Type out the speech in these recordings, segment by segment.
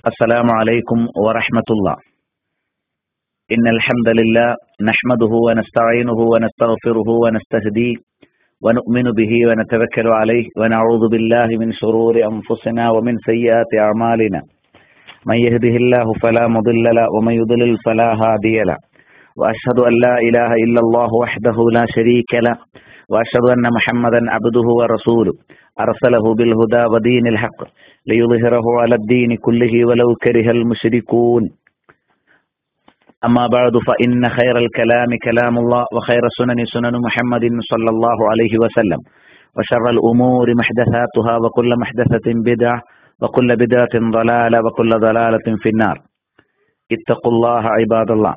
السلام عليكم ورحمة الله إن الحمد لله نحمده ونستعينه ونستغفره ونستهديه ونؤمن به ونتوكل عليه ونعوذ بالله من شرور أنفسنا ومن سيئات أعمالنا من يهده الله فلا مضل له ومن يضلل فلا هادي له وأشهد أن لا إله إلا الله وحده لا شريك له وأشهد أن محمدا عبده ورسوله أرسله بالهدى ودين الحق ليظهره على الدين كله ولو كره المشركون أما بعد فإن خير الكلام كلام الله وخير السنن سنن محمد صلى الله عليه وسلم وشر الأمور محدثاتها وكل محدثة بدعة وكل بدعة ضلالة وكل ضلالة في النار اتقوا الله عباد الله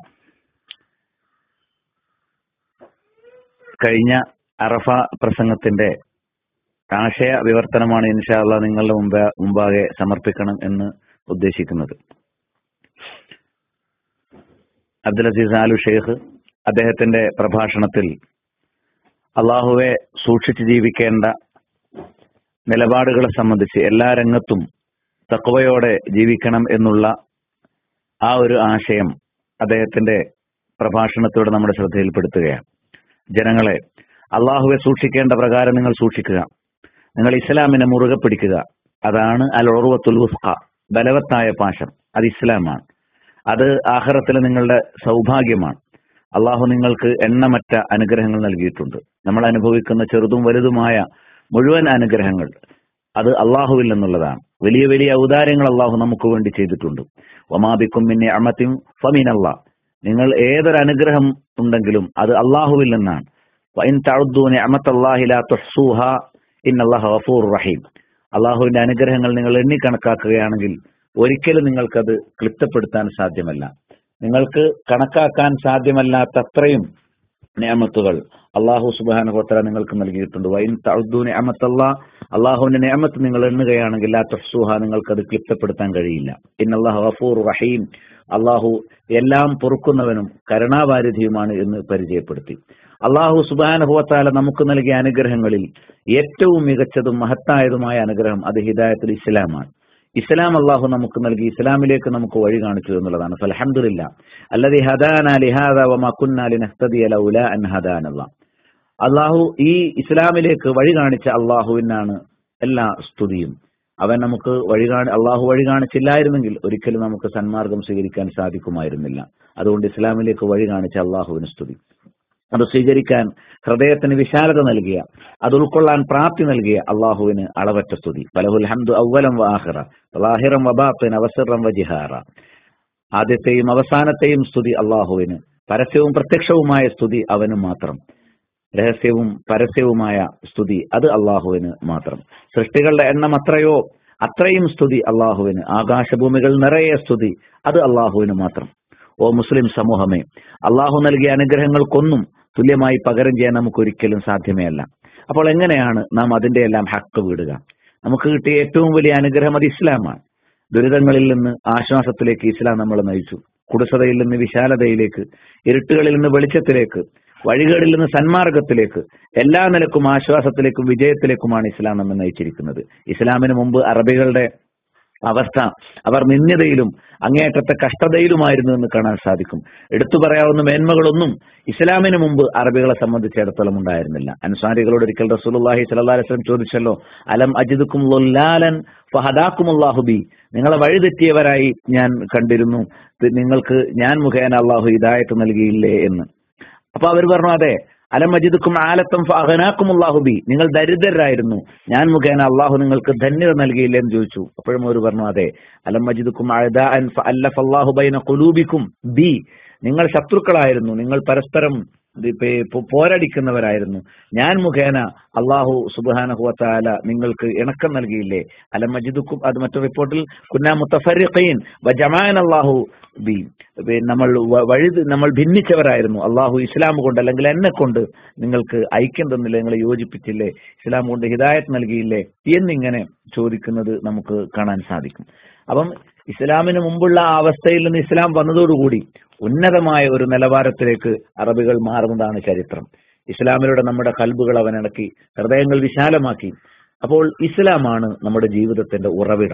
കഴിഞ്ഞ അറഫ പ്രസംഗത്തിന്റെ ആശയ വിവർത്തനമാണ് ഇൻഷാല്ല നിങ്ങളുടെ മുമ്പേ മുമ്പാകെ സമർപ്പിക്കണം എന്ന് ഉദ്ദേശിക്കുന്നത് അബ്ദുൽ അസീസ് ആലു ഷെയ്ഖ് അദ്ദേഹത്തിന്റെ പ്രഭാഷണത്തിൽ അള്ളാഹുവെ സൂക്ഷിച്ച് ജീവിക്കേണ്ട നിലപാടുകളെ സംബന്ധിച്ച് എല്ലാ രംഗത്തും തക്വയോടെ ജീവിക്കണം എന്നുള്ള ആ ഒരു ആശയം അദ്ദേഹത്തിന്റെ പ്രഭാഷണത്തോടെ നമ്മുടെ ശ്രദ്ധയിൽപ്പെടുത്തുകയാണ് ജനങ്ങളെ അള്ളാഹുവെ സൂക്ഷിക്കേണ്ട പ്രകാരം നിങ്ങൾ സൂക്ഷിക്കുക നിങ്ങൾ ഇസ്ലാമിനെ മുറുകെ പിടിക്കുക അതാണ് അൽ ഉറുവത്തുൽ ഉസ്ഖ ബലവത്തായ പാശം അത് ഇസ്ലാമാണ് അത് ആഹ്റത്തിൽ നിങ്ങളുടെ സൗഭാഗ്യമാണ് അള്ളാഹു നിങ്ങൾക്ക് എണ്ണമറ്റ അനുഗ്രഹങ്ങൾ നൽകിയിട്ടുണ്ട് നമ്മൾ അനുഭവിക്കുന്ന ചെറുതും വലുതുമായ മുഴുവൻ അനുഗ്രഹങ്ങൾ അത് അള്ളാഹുവിൽ നിന്നുള്ളതാണ് വലിയ വലിയ ഔദാര്യങ്ങൾ അള്ളാഹു നമുക്ക് വേണ്ടി ചെയ്തിട്ടുണ്ട് ഒമാബിക്കും പിന്നെ അമത്തിയും ഫമീൻ അള്ളാഹ് നിങ്ങൾ ഏതൊരു അനുഗ്രഹം ഉണ്ടെങ്കിലും അത് അള്ളാഹുവിൽ നിന്നാണ് വൈൻ തഴുദ്ദൂനെ അമത്തല്ലാഹില തുഹ്സൂഹ ഇൻ അള്ളാഹു ഗഫൂർ റഹീം അള്ളാഹുവിന്റെ അനുഗ്രഹങ്ങൾ നിങ്ങൾ എണ്ണിക്കണക്കാക്കുകയാണെങ്കിൽ ഒരിക്കലും നിങ്ങൾക്കത് ക്ലിപ്തപ്പെടുത്താൻ സാധ്യമല്ല നിങ്ങൾക്ക് കണക്കാക്കാൻ സാധ്യമല്ലാത്ത അത്രയും നിയമത്തുകൾ അള്ളാഹു സുബാനുഹോത്തര നിങ്ങൾക്ക് നൽകിയിട്ടുണ്ട് വൈൻ തഴുദ്ദൂ നിയമത്തല്ല അള്ളാഹുവിന്റെ നിയമത്ത് നിങ്ങൾ എണ്ണുകയാണെങ്കിൽ ആ തുഹ്സൂഹ നിങ്ങൾക്കത് ക്ലിപ്തപ്പെടുത്താൻ കഴിയില്ല ഇൻ അള്ളാഹു ഗഫൂർ റഹീം അള്ളാഹു എല്ലാം പൊറുക്കുന്നവനും കരുണാവാരിധിയുമാണ് എന്ന് പരിചയപ്പെടുത്തി അള്ളാഹു സുബാനുഭവത്താല നമുക്ക് നൽകിയ അനുഗ്രഹങ്ങളിൽ ഏറ്റവും മികച്ചതും മഹത്തായതുമായ അനുഗ്രഹം അത് ഹിദായത്തുൽ ഇസ്ലാമാണ് ഇസ്ലാം അള്ളാഹു നമുക്ക് നൽകി ഇസ്ലാമിലേക്ക് നമുക്ക് വഴി കാണിച്ചു എന്നുള്ളതാണ് അലഹമില്ല അല്ലതി ഹദാന ലിഹാദ അൻ ഹദാനല്ല അള്ളാഹു ഈ ഇസ്ലാമിലേക്ക് വഴി കാണിച്ച അള്ളാഹുവിനാണ് എല്ലാ സ്തുതിയും അവൻ നമുക്ക് വഴി കാണി അള്ളാഹു വഴി കാണിച്ചില്ലായിരുന്നെങ്കിൽ ഒരിക്കലും നമുക്ക് സന്മാർഗം സ്വീകരിക്കാൻ സാധിക്കുമായിരുന്നില്ല അതുകൊണ്ട് ഇസ്ലാമിലേക്ക് വഴി കാണിച്ച അള്ളാഹുവിന് സ്തുതി അത് സ്വീകരിക്കാൻ ഹൃദയത്തിന് വിശാലത നൽകിയ അത് ഉൾക്കൊള്ളാൻ പ്രാപ്തി നൽകിയ അള്ളാഹുവിന് അളവറ്റ സ്തുതി പലഹുൽ ഹംദു അവലം വാഹിറ ലാഹിറം വബാത്തിൻ അവസറം വജിഹാറ ആദ്യത്തെയും അവസാനത്തെയും സ്തുതി അള്ളാഹുവിന് പരസ്യവും പ്രത്യക്ഷവുമായ സ്തുതി അവന് മാത്രം രഹസ്യവും പരസ്യവുമായ സ്തുതി അത് അള്ളാഹുവിന് മാത്രം സൃഷ്ടികളുടെ എണ്ണം അത്രയോ അത്രയും സ്തുതി അള്ളാഹുവിന് ആകാശഭൂമികൾ നിറയെ സ്തുതി അത് അള്ളാഹുവിന് മാത്രം ഓ മുസ്ലിം സമൂഹമേ അള്ളാഹു നൽകിയ അനുഗ്രഹങ്ങൾക്കൊന്നും തുല്യമായി പകരം ചെയ്യാൻ നമുക്ക് ഒരിക്കലും സാധ്യമേ അല്ല അപ്പോൾ എങ്ങനെയാണ് നാം അതിന്റെ എല്ലാം ഹക്ക് വിടുക നമുക്ക് കിട്ടിയ ഏറ്റവും വലിയ അനുഗ്രഹം അത് ഇസ്ലാമാണ് ദുരിതങ്ങളിൽ നിന്ന് ആശ്വാസത്തിലേക്ക് ഇസ്ലാം നമ്മളെ നയിച്ചു കുടുസതയിൽ നിന്ന് വിശാലതയിലേക്ക് ഇരുട്ടുകളിൽ നിന്ന് വെളിച്ചത്തിലേക്ക് വഴികളിൽ നിന്ന് സന്മാർഗത്തിലേക്ക് എല്ലാ നിലക്കും ആശ്വാസത്തിലേക്കും വിജയത്തിലേക്കുമാണ് ഇസ്ലാം നമ്മെ നയിച്ചിരിക്കുന്നത് ഇസ്ലാമിന് മുമ്പ് അറബികളുടെ അവസ്ഥ അവർ നിന്ദ്യതയിലും അങ്ങേയറ്റത്തെ കഷ്ടതയിലുമായിരുന്നു എന്ന് കാണാൻ സാധിക്കും എടുത്തു പറയാവുന്ന മേന്മകളൊന്നും ഇസ്ലാമിന് മുമ്പ് അറബികളെ സംബന്ധിച്ചിടത്തോളം ഉണ്ടായിരുന്നില്ല അൻസാരികളോട് ഒരിക്കൽ റസൂലുള്ളാഹി സ്വല്ലല്ലാഹി അലൈഹി വസല്ലം ചോദിച്ചല്ലോ അലം അജിദുക്കും ലുല്ലാലൻ ഫഹദാക്കുമുല്ലാഹു ബി നിങ്ങളെ വഴിതെറ്റിയവരായി ഞാൻ കണ്ടിരുന്നു നിങ്ങൾക്ക് ഞാൻ മുഖേന അള്ളാഹു ഹിദായത്ത് നൽകിയില്ലേ എന്ന് അപ്പൊ അവർ പറഞ്ഞു അതെ അലം മജിദുക്കും ആലത്തും അഹനാക്കും അള്ളാഹുബി നിങ്ങൾ ദരിദ്രരായിരുന്നു ഞാൻ മുഖേന അള്ളാഹു നിങ്ങൾക്ക് ധന്യത നൽകിയില്ലേ എന്ന് ചോദിച്ചു അപ്പോഴും അവർ പറഞ്ഞു അതെ അലം മജിദുക്കും അള്ളാഹു ബൈന കുലൂബിക്കും ബി നിങ്ങൾ ശത്രുക്കളായിരുന്നു നിങ്ങൾ പരസ്പരം പോരടിക്കുന്നവരായിരുന്നു ഞാൻ മുഖേന അള്ളാഹു സുബാനഹുവത്താല നിങ്ങൾക്ക് ഇണക്കം നൽകിയില്ലേ അലം മജിദുക്കും അത് മറ്റു റിപ്പോർട്ടിൽ കുന്നാ മുത്തഫറിഖീൻ ജമാൻ അള്ളാഹു ബി നമ്മൾ വഴി നമ്മൾ ഭിന്നിച്ചവരായിരുന്നു അള്ളാഹു ഇസ്ലാം കൊണ്ട് അല്ലെങ്കിൽ എന്നെ കൊണ്ട് നിങ്ങൾക്ക് ഐക്യം തന്നില്ലേ നിങ്ങളെ യോജിപ്പിച്ചില്ലേ ഇസ്ലാം കൊണ്ട് ഹിദായത്ത് നൽകിയില്ലേ എന്നിങ്ങനെ ചോദിക്കുന്നത് നമുക്ക് കാണാൻ സാധിക്കും അപ്പം ഇസ്ലാമിന് മുമ്പുള്ള ആ അവസ്ഥയിൽ നിന്ന് ഇസ്ലാം വന്നതോടുകൂടി ഉന്നതമായ ഒരു നിലവാരത്തിലേക്ക് അറബികൾ മാറുന്നതാണ് ചരിത്രം ഇസ്ലാമിലൂടെ നമ്മുടെ കൽബുകൾ അവനിണക്കി ഹൃദയങ്ങൾ വിശാലമാക്കി അപ്പോൾ ഇസ്ലാമാണ് നമ്മുടെ ജീവിതത്തിന്റെ ഉറവിടം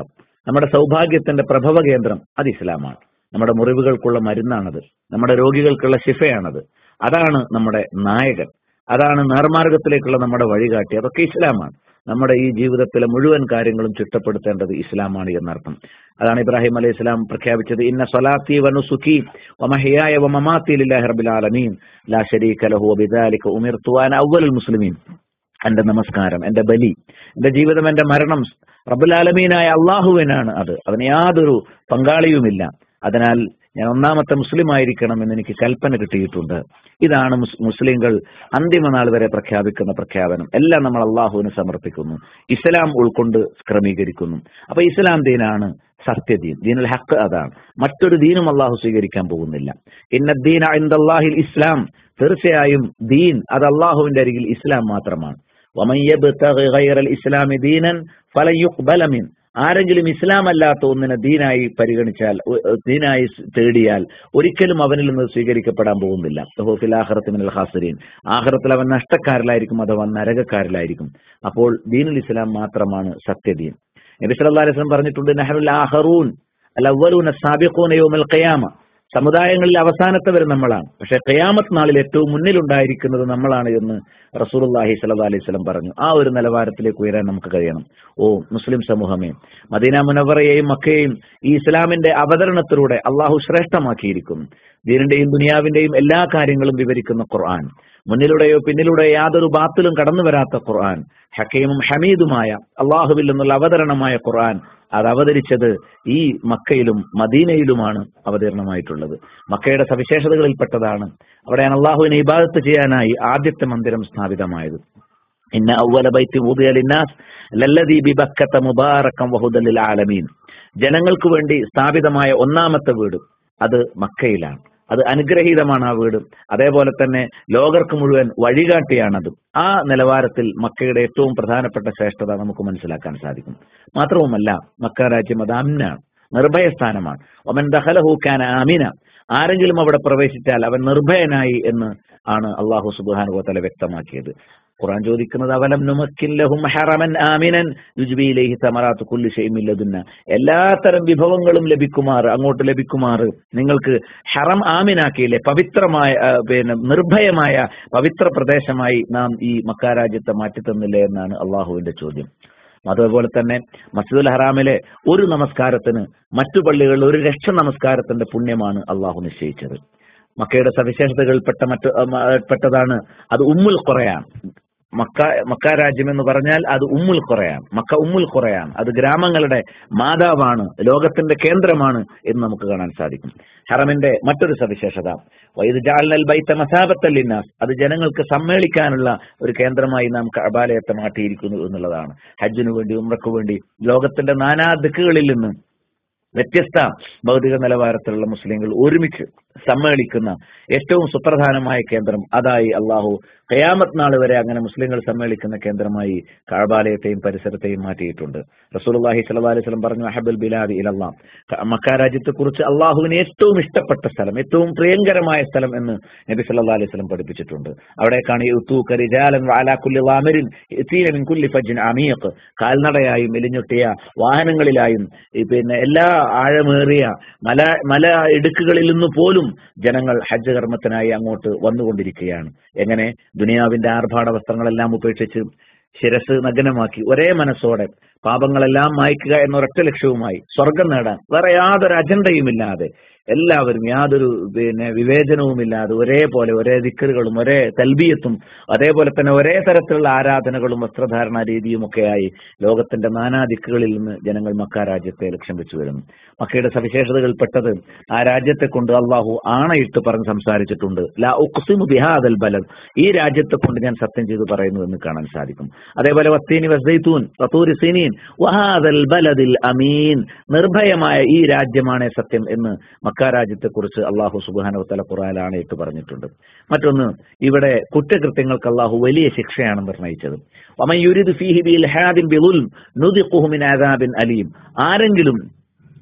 നമ്മുടെ സൗഭാഗ്യത്തിന്റെ പ്രഭവ കേന്ദ്രം അത് ഇസ്ലാമാണ് നമ്മുടെ മുറിവുകൾക്കുള്ള മരുന്നാണത് നമ്മുടെ രോഗികൾക്കുള്ള ശിഫയാണത് അതാണ് നമ്മുടെ നായകൻ അതാണ് നേർമാർഗത്തിലേക്കുള്ള നമ്മുടെ വഴികാട്ടി അതൊക്കെ ഇസ്ലാമാണ് നമ്മുടെ ഈ ജീവിതത്തിലെ മുഴുവൻ കാര്യങ്ങളും ചിട്ടപ്പെടുത്തേണ്ടത് ഇസ്ലാമാണ് എന്നർത്ഥം അതാണ് ഇബ്രാഹിം അലൈഹി ഇസ്ലാം പ്രഖ്യാപിച്ചത് ഇന്ന സ്വലാത്തി വനുസുഖി വമഹിയായ വമമാത്തി ലില്ലാഹി റബ്ബിൽ ആലമീൻ ലാ ശരീക ലഹു വബിദാലിക ഉമിർതു അന അവ്വലുൽ മുസ്ലിമീൻ എന്റെ നമസ്കാരം എന്റെ ബലി എന്റെ ജീവിതം എന്റെ മരണം റബ്ബുൽ ആലമീനായ അള്ളാഹുവിനാണ് അത് അതിന് യാതൊരു പങ്കാളിയുമില്ല അതിനാൽ ഞാൻ ഒന്നാമത്തെ മുസ്ലിം ആയിരിക്കണം എന്ന് എനിക്ക് കൽപ്പന കിട്ടിയിട്ടുണ്ട് ഇതാണ് മുസ്- മുസ്ലിങ്ങൾ അന്തിമ നാൾ വരെ പ്രഖ്യാപിക്കുന്ന പ്രഖ്യാപനം എല്ലാം നമ്മൾ അള്ളാഹുവിന് സമർപ്പിക്കുന്നു ഇസ്ലാം ഉൾക്കൊണ്ട് ക്രമീകരിക്കുന്നു അപ്പൊ ഇസ്ലാം ദീനാണ് സത്യദീൻ ദീനുൽ ഹക്ക് അതാണ് മറ്റൊരു ദീനും അള്ളാഹു സ്വീകരിക്കാൻ പോകുന്നില്ല ഇന്ന ദീന ഇന്ദാഹിൽ ഇസ്ലാം തീർച്ചയായും ദീൻ അത് അള്ളാഹുവിന്റെ അരികിൽ ഇസ്ലാം മാത്രമാണ് വമൻ യബ്തഗി ഗൈറൽ ഇസ്ലാമി ദീനൻ ഫലൻ യുഖ്ബല മിൻ ആരെങ്കിലും ഇസ്ലാം അല്ലാത്ത ഒന്നിനെ ദീനായി പരിഗണിച്ചാൽ ഒ- ഒ- ദീനായി സ് തേടിയാൽ ഒരിക്കലും അവനിൽ നിന്ന് സ്വീകരിക്കപ്പെടാൻ പോകുന്നില്ല ഹോ ഫിൽ ആഖിറത്തി മിനൽ ഖാസിരീൻ ആഖിറത്തിൽ അവൻ നഷ്ടക്കാരിലായിരിക്കും അഥവാ നരകക്കാരിലായിരിക്കും അപ്പോൾ ദീനുൽ ഇസ്ലാം മാത്രമാണ് സത്യദീൻ നബി സല്ലല്ലാഹു അലൈഹി വസല്ലം പറഞ്ഞിട്ടുണ്ട് നഹ്നുൽ ആഖറൂൻ അൽ അവ്വലൂന സാബിഖൂന യൗമൽ ഖിയാമ സമുദായങ്ങളിൽ അവസാനത്തവർ നമ്മളാണ് പക്ഷെ ഖിയാമത്ത് നാളിൽ ഏറ്റവും മുന്നിലുണ്ടായിരിക്കുന്നത് നമ്മളാണ് എന്ന് റസൂലുള്ളാഹി സ്വല്ലല്ലാഹു അലൈഹി വസല്ലം പറഞ്ഞു ആ ഒരു നിലവാരത്തിലേക്ക് ഉയരാൻ നമുക്ക് കഴിയണം ഓ മുസ്ലിം സമൂഹമേ മദീന മുനവറയെയും മക്കയെയും ഈ ഇസ്ലാമിന്റെ അവതരണത്തിലൂടെ അള്ളാഹു ശ്രേഷ്ഠമാക്കിയിരിക്കുന്നു ദീനിന്റെയും ദുനിയാവിന്റെയും എല്ലാ കാര്യങ്ങളും വിവരിക്കുന്ന ഖുർആൻ മുന്നിലൂടെയോ പിന്നിലൂടെയോ യാതൊരു ബാത്തിലും കടന്നു വരാത്ത ഖുർആൻ ഹക്കീമും ഹമീദുമായ അള്ളാഹുവിൽ നിന്നുള്ള അവതരണമായ ഖുർആൻ അത് അവതരിച്ചത് ഈ മക്കയിലും മദീനയിലുമാണ് അവതരണമായിട്ടുള്ളത് മക്കയുടെ സവിശേഷതകളിൽപ്പെട്ടതാണ് അവിടെയാണ് അള്ളാഹുവിനെ ഇബാദത്ത് ചെയ്യാനായി ആദ്യത്തെ മന്ദിരം സ്ഥാപിതമായത് ഇന്ന അവല ബൈത്തി ഊദിയ ലിന്നാസ് ലല്ലദീ ബിബക്കത്ത മുബാറക്കം വഹുദൽ ലിൽ ആലമീൻ ജനങ്ങൾക്ക് വേണ്ടി സ്ഥാപിതമായ ഒന്നാമത്തെ വീട് അത് മക്കയിലാണ് അത് അനുഗ്രഹീതമാണ് ആ വീട് അതേപോലെ തന്നെ ലോകർക്ക് മുഴുവൻ വഴികാട്ടിയാണത് ആ നിലവാരത്തിൽ മക്കയുടെ ഏറ്റവും പ്രധാനപ്പെട്ട ശ്രേഷ്ഠത നമുക്ക് മനസ്സിലാക്കാൻ സാധിക്കും മാത്രവുമല്ല മക്ക രാജ്യം അത് അമ്നാണ് നിർഭയസ്ഥാനമാണ് ഒമൻ ദഹലഹു ഖാൻ ആമിന ആരെങ്കിലും അവിടെ പ്രവേശിച്ചാൽ അവൻ നിർഭയനായി എന്ന് ആണ് അള്ളാഹു സുബാനുഭവത്തല വ്യക്തമാക്കിയത് ഖുർആൻ ചോദിക്കുന്നത് അവലം നുമക്കിൻ ലഹും ഹറമൻ ആമിനൻ യുജ്ബിയിലേഹി സമറാത്ത് കുല്ലി ഷെയ്മില്ലതുന്ന എല്ലാത്തരം വിഭവങ്ങളും ലഭിക്കുമാർ അങ്ങോട്ട് ലഭിക്കുമാർ നിങ്ങൾക്ക് ഹറം ആമിനാക്കിയില്ലേ പവിത്രമായ ആ, പിന്നെ നിർഭയമായ പവിത്ര പ്രദേശമായി നാം ഈ മക്കാരാജ്യത്തെ മാറ്റി തന്നില്ലേ എന്നാണ് അള്ളാഹുവിന്റെ ചോദ്യം അതുപോലെ തന്നെ മസ്ജിദുൽ ഹറാമിലെ ഒരു നമസ്കാരത്തിന് മറ്റു പള്ളികളിൽ ഒരു ലക്ഷ നമസ്കാരത്തിന്റെ പുണ്യമാണ് അള്ളാഹു നിശ്ചയിച്ചത് മക്കയുടെ സവിശേഷതകൾപ്പെട്ട മറ്റു ആ, മ, പെട്ടതാണ് അത് ഉമ്മുൽ ഖുറയാണ് മക്ക മക്ക രാജ്യം എന്ന് പറഞ്ഞാൽ അത് ഉമ്മുൽ ഖുറയാണ് മക്ക ഉമ്മുൽ ഖുറയാണ് അത് ഗ്രാമങ്ങളുടെ മാതാവാണ് ലോകത്തിന്റെ കേന്ദ്രമാണ് എന്ന് നമുക്ക് കാണാൻ സാധിക്കും ഹറമിന്റെ മറ്റൊരു സവിശേഷത വൈദ് ജാലൽ ബൈത്ത മസാബത്തല്ലിന്നാസ് അത് ജനങ്ങൾക്ക് സമ്മേളിക്കാനുള്ള ഒരു കേന്ദ്രമായി നാം കഅബാലയത്തെ മാറ്റിയിരിക്കുന്നു എന്നുള്ളതാണ് ഹജ്ജിനു വേണ്ടി ഉംറയ്ക്ക് വേണ്ടി ലോകത്തിന്റെ നാനാ ദിക്കുകളിൽ നിന്ന് വ്യത്യസ്ത ഭൗതിക നിലവാരത്തിലുള്ള മുസ്ലിങ്ങൾ ഒരുമിച്ച് സമ്മേളിക്കുന്ന ഏറ്റവും സുപ്രധാനമായ കേന്ദ്രം അതായി അള്ളാഹു ഖയാമത്ത് നാൾ വരെ അങ്ങനെ മുസ്ലിങ്ങൾ സമ്മേളിക്കുന്ന കേന്ദ്രമായി കഴബാലയത്തെയും പരിസരത്തെയും മാറ്റിയിട്ടുണ്ട് റസൂലുള്ളാഹി സ്വല്ലല്ലാഹി അലൈഹി വസല്ലം പറഞ്ഞു അഹബൽ ബിലാദി ഇലല്ലാ മക്ക രാജ്യത്തെ കുറിച്ച് അള്ളാഹുവിന് ഏറ്റവും ഇഷ്ടപ്പെട്ട സ്ഥലം ഏറ്റവും പ്രിയങ്കരമായ സ്ഥലം എന്ന് നബി സല്ലല്ലാഹി അലൈഹി വസല്ലം പഠിപ്പിച്ചിട്ടുണ്ട് അവിടേക്കാണ് യുത്തൂക റിജാലൻ വഅലാ കുല്ലി ളാമിരിൻ യതീന മിൻ കുല്ലി ഫജ്ജിൻ അമീഖ് കാൽനടയായും എലിഞ്ഞൊട്ടിയ വാഹനങ്ങളിലായും ഈ പിന്നെ എല്ലാ ആഴമേറിയ മല മല ഇടുക്കുകളിൽ നിന്ന് പോലും ജനങ്ങൾ ഹജ്ജ് കർമ്മത്തിനായി അങ്ങോട്ട് വന്നുകൊണ്ടിരിക്കുകയാണ് എങ്ങനെ ദുനിയാവിന്റെ ആർഭാട വസ്ത്രങ്ങളെല്ലാം ഉപേക്ഷിച്ച് ശിരസ് നഗ്നമാക്കി ഒരേ മനസ്സോടെ പാപങ്ങളെല്ലാം മായ്ക്കുക എന്ന ഒരൊറ്റ ലക്ഷ്യവുമായി സ്വർഗം നേടാൻ വേറെ യാതൊരു അജണ്ടയുമില്ലാതെ എല്ലാവരും യാതൊരു പിന്നെ വിവേചനവുമില്ലാതെ ഒരേപോലെ ഒരേ ദിക്കറുകളും ഒരേ തൽബിയത്തും അതേപോലെ തന്നെ ഒരേ തരത്തിലുള്ള ആരാധനകളും വസ്ത്രധാരണ രീതിയും ഒക്കെയായി ലോകത്തിന്റെ നാനാ ദിക്കുകളിൽ നിന്ന് ജനങ്ങൾ മക്ക രാജ്യത്തെ ലക്ഷ്യം വെച്ചു വരുന്നു മക്കയുടെ സവിശേഷതകൾ പെട്ടത് ആ രാജ്യത്തെ കൊണ്ട് അള്ളാഹു ആണയിട്ട് പറഞ്ഞ് സംസാരിച്ചിട്ടുണ്ട് ലാ ഉഖ്സിമു ബിഹാദൽ ബലം ഈ രാജ്യത്തെ കൊണ്ട് ഞാൻ സത്യം ചെയ്ത് പറയുന്നു എന്ന് കാണാൻ സാധിക്കും അതേപോലെ വസ്തീനി വസ്ദൈത്തൂൻ വത്തൂരി സിനീൻ വഹാദൽ ബലദിൽ അമീൻ നിർഭയമായ ഈ രാജ്യമാണ് സത്യം എന്ന് മക്ക രാജ്യത്തെ കുറിച്ച് അള്ളാഹു സുബാനവത്തല ഖുറാൻ ആണയിട്ട് പറഞ്ഞിട്ടുണ്ട് മറ്റൊന്ന് ഇവിടെ കുറ്റകൃത്യങ്ങൾക്ക് അള്ളാഹു വലിയ ശിക്ഷയാണ് നിർണയിച്ചത് വമൻ യുരിദ് ഫീഹി ബിൽഹാദിൻ ബിദുൽം നുദിഖുഹു മിൻ അദാബിൻ അലീം ആരെങ്കിലും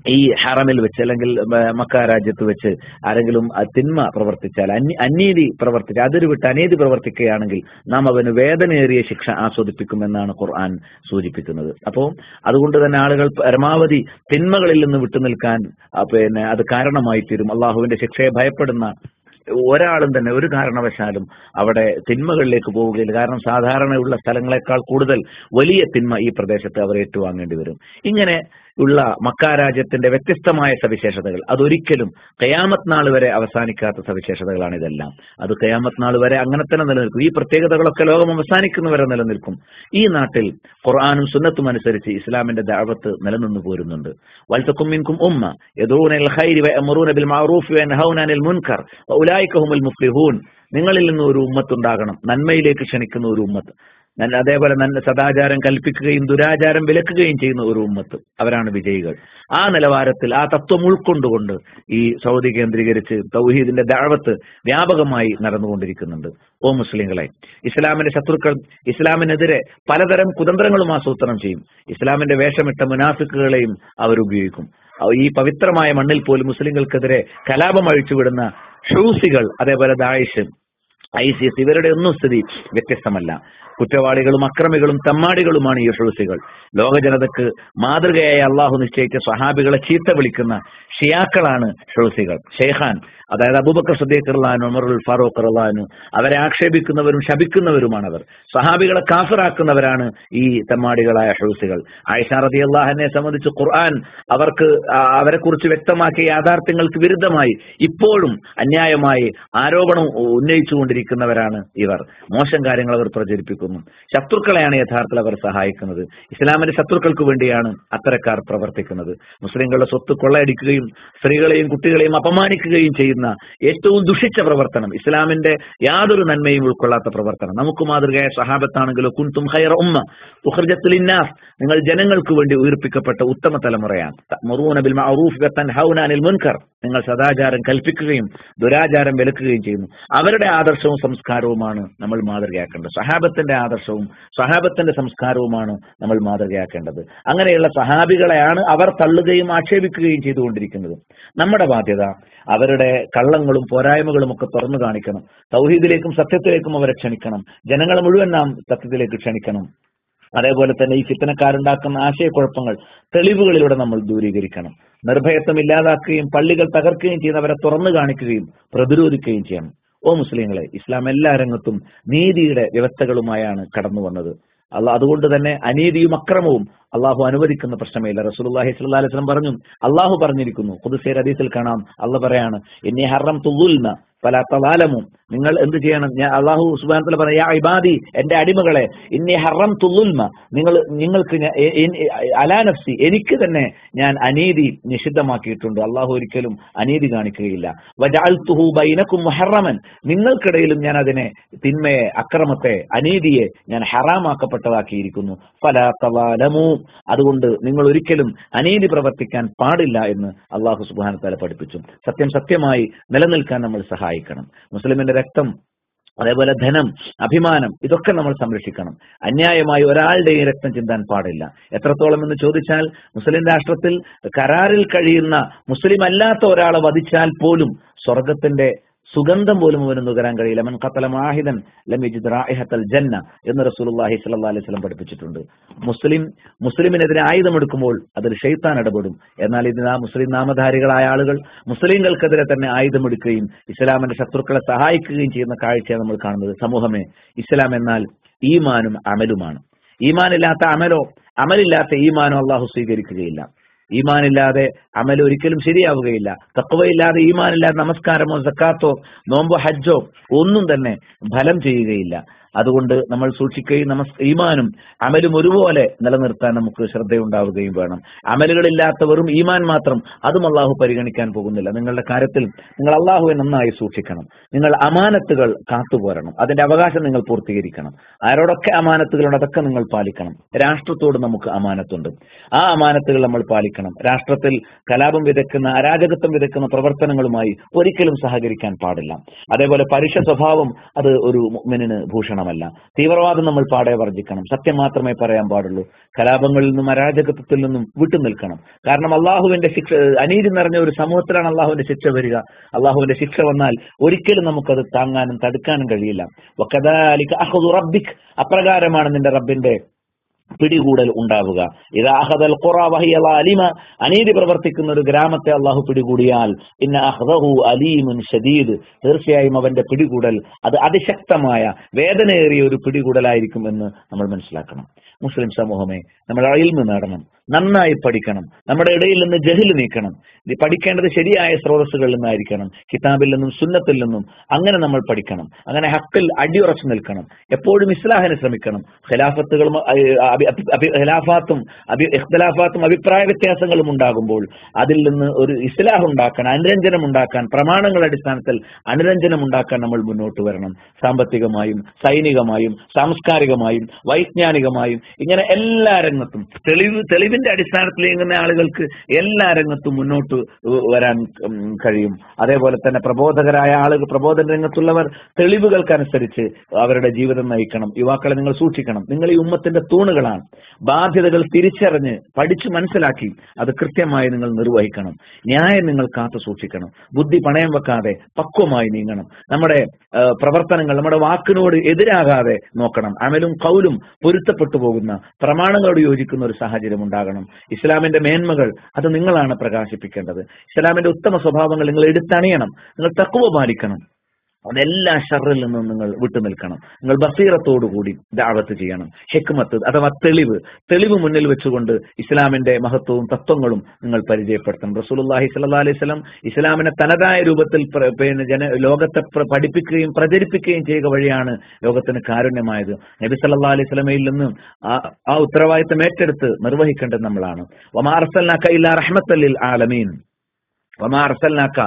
ഈ ഹറമിൽ വെച്ച് അല്ലെങ്കിൽ മ- മക്ക രാജ്യത്ത് വെച്ച് ആരെങ്കിലും ആ തിന്മ പ്രവർത്തിച്ചാൽ അന്യ- അനീതി പ്രവർത്തിച്ച് അതിരുവിട്ട് അനീതി പ്രവർത്തിക്കുകയാണെങ്കിൽ നാം അവന് വേദനയേറിയ ശിക്ഷ ആസ്വദിപ്പിക്കുമെന്നാണ് ഖുർആൻ സൂചിപ്പിക്കുന്നത് അപ്പോൾ അതുകൊണ്ട് തന്നെ ആളുകൾ പരമാവധി തിന്മകളിൽ നിന്ന് വിട്ടുനിൽക്കാൻ ആ, പിന്നെ അത് കാരണമായി തീരും അള്ളാഹുവിന്റെ ശിക്ഷയെ ഭയപ്പെടുന്ന ഒരാളും തന്നെ ഒരു കാരണവശാലും അവിടെ തിന്മകളിലേക്ക് പോവുകയില്ല കാരണം സാധാരണയുള്ള സ്ഥലങ്ങളെക്കാൾ കൂടുതൽ വലിയ തിന്മ ഈ പ്രദേശത്ത് അവർ ഏറ്റുവാങ്ങേണ്ടി വരും ഇങ്ങനെ ഉള്ള മക്ക രാജ്യത്തിന്റെ വ്യത്യസ്തമായ സവിശേഷതകൾ അതൊരിക്കലും കയാമത്ത് നാൾ വരെ അവസാനിക്കാത്ത സവിശേഷതകളാണ് ഇതെല്ലാം അത് കയാമത്ത് നാൾ വരെ അങ്ങനെ തന്നെ നിലനിൽക്കും ഈ പ്രത്യേകതകളൊക്കെ ലോകം അവസാനിക്കുന്നവരെ നിലനിൽക്കും ഈ നാട്ടിൽ ഖുർആാനും സുന്നത്തും അനുസരിച്ച് ഇസ്ലാമിന്റെ ദാവത്ത് നിലനിന്നു പോരുന്നുണ്ട് വൽത്തക്കും മിൻകും ഉമ്മ യദൂനൽ ഖൈരി വയഅ്മുറൂന ബിൽ മഅറൂഫി വയൻഹൗന അനിൽ മുൻകർ വഉലൈക ഹുമുൽ മുഫ്ലിഹൂൻ നിങ്ങളിൽ നിന്ന് ഒരു ഉമ്മത്തുണ്ടാകണം നന്മയിലേക്ക് ക്ഷണിക്കുന്ന ഒരു ഉമ്മത്ത് നന്മ- അതേപോലെ നല്ല സദാചാരം കൽപ്പിക്കുകയും ദുരാചാരം വിലക്കുകയും ചെയ്യുന്ന ഒരു ഉമ്മത്ത് അവരാണ് വിജയികൾ ആ നിലവാരത്തിൽ ആ തത്വം ഉൾക്കൊണ്ടുകൊണ്ട് ഈ സൗദി കേന്ദ്രീകരിച്ച് തൗഹീദിന്റെ ദാവത്ത് വ്യാപകമായി നടന്നുകൊണ്ടിരിക്കുന്നുണ്ട് ഓ മുസ്ലിങ്ങളെ ഇസ്ലാമിന്റെ ശത്രുക്കൾ ഇസ്ലാമിനെതിരെ പലതരം കുതന്ത്രങ്ങളും ആസൂത്രണം ചെയ്യും ഇസ്ലാമിന്റെ വേഷമിട്ട മുനാഫിക്കുകളെയും അവർ ഉപയോഗിക്കും അവ- ഈ പവിത്രമായ മണ്ണിൽ പോലും മുസ്ലിങ്ങൾക്കെതിരെ കലാപം അഴിച്ചുവിടുന്ന ഷൂസികൾ അതേപോലെ ദായിഷ് ഐസിസ് ഇവരുടെ ഒന്നും സ്ഥിതി വ്യത്യസ്തമല്ല കുറ്റവാളികളും അക്രമികളും തമ്മാടികളുമാണ് ഈ ഷൂസികൾ ലോക ജനതക്ക് മാതൃകയായ അള്ളാഹു നിശ്ചയിച്ച സഹാബികളെ ചീത്ത വിളിക്കുന്ന ഷിയാക്കളാണ് ഷൂസികൾ ഷെയ്ഖാൻ അതായത് അബൂബക്കർ സദ്ദീഖ് റഹ്ലാനു ഉമറുൽ ഫാറൂഖ് റഹ്ലാനു അവരെ ആക്ഷേപിക്കുന്നവരും ശപിക്കുന്നവരുമാണ് അവർ സഹാബികളെ കാഫിറാക്കുന്നവരാണ് ഈ തെമ്മാടികളായ ഷൂസികൾ ആയിഷ റതി അള്ളാഹനെ സംബന്ധിച്ച് ഖുർആൻ അവർക്ക് ആ, അവരെക്കുറിച്ച് വ്യക്തമാക്കിയ യാഥാർത്ഥ്യങ്ങൾക്ക് വിരുദ്ധമായി ഇപ്പോഴും അന്യായമായി ആരോപണം ഉന്നയിച്ചുകൊണ്ടിരിക്കുന്നവരാണ് ഇവർ മോശം കാര്യങ്ങൾ അവർ പ്രചരിപ്പിക്കുന്നു ശത്രുക്കളെയാണ് യഥാർത്ഥത്തിൽ അവർ സഹായിക്കുന്നത് ഇസ്ലാമിന്റെ ശത്രുക്കൾക്ക് വേണ്ടിയാണ് അത്തരക്കാർ പ്രവർത്തിക്കുന്നത് മുസ്ലിങ്ങളുടെ സ്വത്ത് കൊള്ളയടിക്കുകയും സ്ത്രീകളെയും കുട്ടികളെയും അപമാനിക്കുകയും ചെയ്യുന്ന ഏറ്റവും ദുഷിച്ച പ്രവർത്തനം ഇസ്ലാമിന്റെ യാതൊരു നന്മയും ഉൾക്കൊള്ളാത്ത പ്രവർത്തനം നമുക്ക് മാതൃകയായ സഹാബത്താണെങ്കിലോ കുന്തും ഹൈറ ഉമ്മ ഉഖർജത്തുൽ ഇന്നാസ് നിങ്ങൾ ജനങ്ങൾക്ക് വേണ്ടി ഉയർപ്പിക്കപ്പെട്ട ഉത്തമ തലമുറയാണ് തഅ്മുറൂന ബിൽ മഅറൂഫ് വതൻഹൗന അനിൽ മുൻകർ നിങ്ങൾ സദാചാരം കൽപ്പിക്കുകയും ദുരാചാരം വിലക്കുകയും ചെയ്യുന്നു അവരുടെ ആദർശവും സംസ്കാരവുമാണ് നമ്മൾ മാതൃകയാക്കേണ്ടത് സഹാബത്തിന്റെ ആദർശവും സഹാബത്തിന്റെ സംസ്കാരവുമാണ് നമ്മൾ മാതൃകയാക്കേണ്ടത് അങ്ങനെയുള്ള സഹാബികളെയാണ് അവർ തള്ളുകയും ആക്ഷേപിക്കുകയും ചെയ്തുകൊണ്ടിരിക്കുന്നത് നമ്മുടെ ബാധ്യത അവരുടെ കള്ളങ്ങളും പോരായ്മകളും ഒക്കെ തുറന്നു കാണിക്കണം തൗഹീദിലേക്കും സത്യത്തിലേക്കും അവരെ ക്ഷണിക്കണം ജനങ്ങളെ മുഴുവൻ നാം സത്യത്തിലേക്ക് ക്ഷണിക്കണം അതേപോലെ തന്നെ ഈ ഫിത്തനക്കാരുണ്ടാക്കുന്ന ആശയക്കുഴപ്പങ്ങൾ തെളിവുകളിലൂടെ നമ്മൾ ദൂരീകരിക്കണം നിർഭയത്വം ഇല്ലാതാക്കുകയും പള്ളികൾ തകർക്കുകയും ചെയ്യുന്നവരെ തുറന്നു കാണിക്കുകയും പ്രതിരോധിക്കുകയും ചെയ്യണം ഓ മുസ്ലിങ്ങളെ ഇസ്ലാം എല്ലാ രംഗത്തും നീതിയുടെ വ്യവസ്ഥകളുമായാണ് കടന്നു വന്നത് അല്ല അതുകൊണ്ട് തന്നെ അനീതിയും അക്രമവും അള്ളാഹു അനുവദിക്കുന്ന പ്രശ്നമില്ല റസൂലുള്ളാഹി സ്വല്ലല്ലാഹി അലൈഹി വസല്ലം പറഞ്ഞു അള്ളാഹു പറഞ്ഞിരിക്കുന്നു ഖുദ്സി ഹദീസിൽ കാണാം അല്ല പറയാണ് ഇന്നി ഹറം തുൽന പല തലാലമും നിങ്ങൾ എന്ത് ചെയ്യണം ഞാൻ അള്ളാഹു സുബാനത്തിൽ പറയാ യാ ഇബാദി എന്റെ അടിമകളെ ഇന്നി ഹറം തുൽമ നിങ്ങൾ നിങ്ങൾക്ക് ഞാൻ- എ- എ- അലാ നഫ്സി എനിക്ക് തന്നെ ഞാൻ അനീതി നിഷിദ്ധമാക്കിയിട്ടുണ്ട് അള്ളാഹു ഒരിക്കലും അനീതി കാണിക്കുകയില്ല വജഅൽതുഹു ബൈനക്കും മുഹറമൻ നിങ്ങൾക്കിടയിലും ഞാൻ അതിനെ തിന്മയെ അക്രമത്തെ അനീതിയെ ഞാൻ ഹറാമാക്കപ്പെട്ടതാക്കിയിരിക്കുന്നു ഫല തവാലമു അതുകൊണ്ട് നിങ്ങൾ ഒരിക്കലും അനീതി പ്രവർത്തിക്കാൻ പാടില്ല എന്ന് അള്ളാഹു സുബാന തല പഠിപ്പിച്ചു സത്യം സത്യമായി നിലനിൽക്കാൻ നമ്മൾ സഹായിക്കണം മുസ്ലിമിന്റെ രക്തം അതേപോലെ ധനം അഭിമാനം ഇതൊക്കെ നമ്മൾ സംരക്ഷിക്കണം അന്യായമായി ഒരാളുടെയും രക്തം ചിന്താൻ പാടില്ല എത്രത്തോളം എന്ന് ചോദിച്ചാൽ മുസ്ലിം രാഷ്ട്രത്തിൽ കരാറിൽ കഴിയുന്ന മുസ്ലിം അല്ലാത്ത ഒരാളെ വധിച്ചാൽ പോലും സ്വർഗത്തിന്റെ സുഗന്ധം പോലും അവന് നുകരാൻ കഴിയില്ല മൻ ഖത്തല മാഹിദൻ ലം യജിദ് റായിഹത്തൽ ജന്ന എന്ന് റസൂലുള്ളാഹി സ്വല്ലല്ലാഹി അലൈഹി വസല്ലം പഠിപ്പിച്ചിട്ടുണ്ട് മുസ്ലിം മുസ്ലിമിനെതിരെ ആയുധമെടുക്കുമ്പോൾ അതിൽ ഷെയ്ത്താൻ ഇടപെടും എന്നാൽ ഇതിന് ആ മുസ്ലിം നാമധാരികളായ ആളുകൾ മുസ്ലിങ്ങൾക്കെതിരെ തന്നെ ആയുധമെടുക്കുകയും ഇസ്ലാമിന്റെ ശത്രുക്കളെ സഹായിക്കുകയും ചെയ്യുന്ന കാഴ്ചയാണ് നമ്മൾ കാണുന്നത് സമൂഹമേ ഇസ്ലാം എന്നാൽ ഈമാനും അമലുമാണ് ഈമാനില്ലാത്ത അമലോ അമലില്ലാത്ത ഈമാനോ അള്ളാഹു സ്വീകരിക്കുകയില്ല ഈമാനില്ലാതെ അമൽ ഒരിക്കലും ശരിയാവുകയില്ല തക്കവയില്ലാതെ ഈമാനില്ലാതെ നമസ്കാരമോ സക്കാത്തോ നോമ്പോ ഹജ്ജോ ഒന്നും തന്നെ ഫലം ചെയ്യുകയില്ല അതുകൊണ്ട് നമ്മൾ സൂക്ഷിക്കുകയും നമസ് ഈമാനും അമലും ഒരുപോലെ നിലനിർത്താൻ നമുക്ക് ശ്രദ്ധയുണ്ടാവുകയും വേണം അമലുകളില്ലാത്ത വെറും ഈമാൻ മാത്രം അതും അള്ളാഹു പരിഗണിക്കാൻ പോകുന്നില്ല നിങ്ങളുടെ കാര്യത്തിൽ നിങ്ങൾ അള്ളാഹുവെ നന്നായി സൂക്ഷിക്കണം നിങ്ങൾ അമാനത്തുകൾ കാത്തുപോരണം അതിന്റെ അവകാശം നിങ്ങൾ പൂർത്തീകരിക്കണം ആരോടൊക്കെ അമാനത്തുകളുണ്ട് അതൊക്കെ നിങ്ങൾ പാലിക്കണം രാഷ്ട്രത്തോട് നമുക്ക് അമാനത്തുണ്ട് ആ അമാനത്തുകൾ നമ്മൾ പാലിക്കണം രാഷ്ട്രത്തിൽ കലാപം വിതയ്ക്കുന്ന അരാജകത്വം വിതയ്ക്കുന്ന പ്രവർത്തനങ്ങളുമായി ഒരിക്കലും സഹകരിക്കാൻ പാടില്ല അതേപോലെ പരുഷ സ്വഭാവം അത് ഒരു മുഅ്മിനിന് ഭൂഷണമാണ് ഹറാമല്ല തീവ്രവാദം നമ്മൾ പാടെ വർജിക്കണം സത്യം മാത്രമേ പറയാൻ പാടുള്ളൂ കലാപങ്ങളിൽ നിന്നും അരാജകത്വത്തിൽ നിന്നും വിട്ടു നിൽക്കണം കാരണം അള്ളാഹുവിന്റെ ശിക്ഷ അനീതി നിറഞ്ഞ ഒരു സമൂഹത്തിലാണ് അള്ളാഹുവിന്റെ ശിക്ഷ വരിക അള്ളാഹുവിന്റെ ശിക്ഷ വന്നാൽ ഒരിക്കലും നമുക്കത് താങ്ങാനും തടുക്കാനും കഴിയില്ല വക്കദാലിക അഖ്ദു റബ്ബിക് അപ്രകാരമാണ് നിന്റെ റബ്ബിന്റെ പിടികൂടൽ ഉണ്ടാവുക ഇതാഹദൽ ഖുറ വഹിയ അലിമ അനീതി പ്രവർത്തിക്കുന്ന ഒരു ഗ്രാമത്തെ അള്ളാഹു പിടികൂടിയാൽ ഇന്ന അഹ്ദഹു അലീമുൻ ഷദീദ് തീർച്ചയായും അവന്റെ പിടികൂടൽ അത് അതിശക്തമായ വേദനയേറിയ ഒരു പിടികൂടലായിരിക്കും എന്ന് നമ്മൾ മനസ്സിലാക്കണം മുസ്ലിം സമൂഹമേ നമ്മൾ അയിൽമ നേടണം നന്നായി പഠിക്കണം നമ്മുടെ ഇടയിൽ നിന്ന് ജഹിൽ നീക്കണം ഇത് പഠിക്കേണ്ടത് ശരിയായ സ്രോതസ്സുകളിൽ നിന്നായിരിക്കണം കിതാബിൽ നിന്നും സുന്നത്തിൽ നിന്നും അങ്ങനെ നമ്മൾ പഠിക്കണം അങ്ങനെ ഹക്കിൽ അടിയുറച്ചു നിൽക്കണം എപ്പോഴും ഇസ്ലാഹിന് ശ്രമിക്കണം ഖിലാഫത്തുകളും അഹ് അഭി- അഭി- അഭി- ഖിലാഫാത്തും അഭി ഇഖ്തിലാഫാത്തും അഭിപ്രായ വ്യത്യാസങ്ങളും ഉണ്ടാകുമ്പോൾ അതിൽ നിന്ന് ഒരു ഇസ്ലാഹ് ഉണ്ടാക്കാൻ അനുരഞ്ജനം ഉണ്ടാക്കാൻ പ്രമാണങ്ങളുടെ അടിസ്ഥാനത്തിൽ അനുരഞ്ജനം ഉണ്ടാക്കാൻ നമ്മൾ മുന്നോട്ട് വരണം സാമ്പത്തികമായും സൈനികമായും സാംസ്കാരികമായും വൈജ്ഞാനികമായും ഇങ്ങനെ എല്ലാ രംഗത്തും തെളിവ് തെളിവിന്റെ അടിസ്ഥാനത്തിൽ ഇയങ്ങുന്ന ആളുകൾക്ക് എല്ലാ രംഗത്തും മുന്നോട്ട് വരാൻ ഉം, കഴിയും അതേപോലെ തന്നെ പ്രബോധകരായ ആളുകൾ പ്രബോധന രംഗത്തുള്ളവർ തെളിവുകൾക്കനുസരിച്ച് അവരുടെ ജീവിതം നയിക്കണം യുവാക്കളെ നിങ്ങൾ സൂക്ഷിക്കണം നിങ്ങൾ ഈ ഉമ്മത്തിന്റെ തൂണുകളാണ് ബാധ്യതകൾ തിരിച്ചറിഞ്ഞ് പഠിച്ചു മനസ്സിലാക്കി അത് കൃത്യമായി നിങ്ങൾ നിർവഹിക്കണം ന്യായം നിങ്ങൾ കാത്തു സൂക്ഷിക്കണം ബുദ്ധി പണയം വെക്കാതെ പക്വമായി നീങ്ങണം നമ്മുടെ ആ, പ്രവർത്തനങ്ങൾ നമ്മുടെ വാക്കിനോട് എതിരാകാതെ നോക്കണം അമലും കൗലും പൊരുത്തപ്പെട്ടു പോകുന്ന പ്രമാണങ്ങളോട് യോജിക്കുന്ന ഒരു സാഹചര്യം ഉണ്ടാകണം ഇസ്ലാമിന്റെ മേന്മകൾ അത് നിങ്ങളാണ് പ്രകാശിപ്പിക്കേണ്ടത് ഇസ്ലാമിന്റെ ഉത്തമ സ്വഭാവങ്ങൾ നിങ്ങൾ എടുത്തണിയണം നിങ്ങൾ തക്കുവ പാലിക്കണം അതെല്ലാ ഷറിൽ നിന്നും നിങ്ങൾ വിട്ടുനിൽക്കണം നിങ്ങൾ ബസീറത്തോടുകൂടി ദാവത്ത് ചെയ്യണം ഹെക്മത്ത് അഥവാ തെളിവ് തെളിവ് മുന്നിൽ വെച്ചുകൊണ്ട് ഇസ്ലാമിന്റെ മഹത്വവും തത്വങ്ങളും നിങ്ങൾ പരിചയപ്പെടുത്തണം റസൂലുള്ളാഹി സ്വല്ലല്ലാഹി അലൈഹി വസല്ലം ഇസ്ലാമിനെ തനതായ രൂപത്തിൽ പ്ര- പിന്നെ ജന ലോകത്തെ പ്ര- പഠിപ്പിക്കുകയും പ്രചരിപ്പിക്കുകയും ചെയ്യുക വഴിയാണ് ലോകത്തിന് കാരുണ്യമായത് നബി സല്ലല്ലാഹി അലൈഹി വസല്ലമയിൽ നിന്നും ആ ആ ഉത്തരവാദിത്തം ഏറ്റെടുത്ത് നിർവഹിക്കേണ്ടത് നമ്മളാണ് വമാ അർസൽനാക ഇല്ലാ റഹ്മത്തൽ ലിൽ ആലമീൻ വമാ അർസൽനാക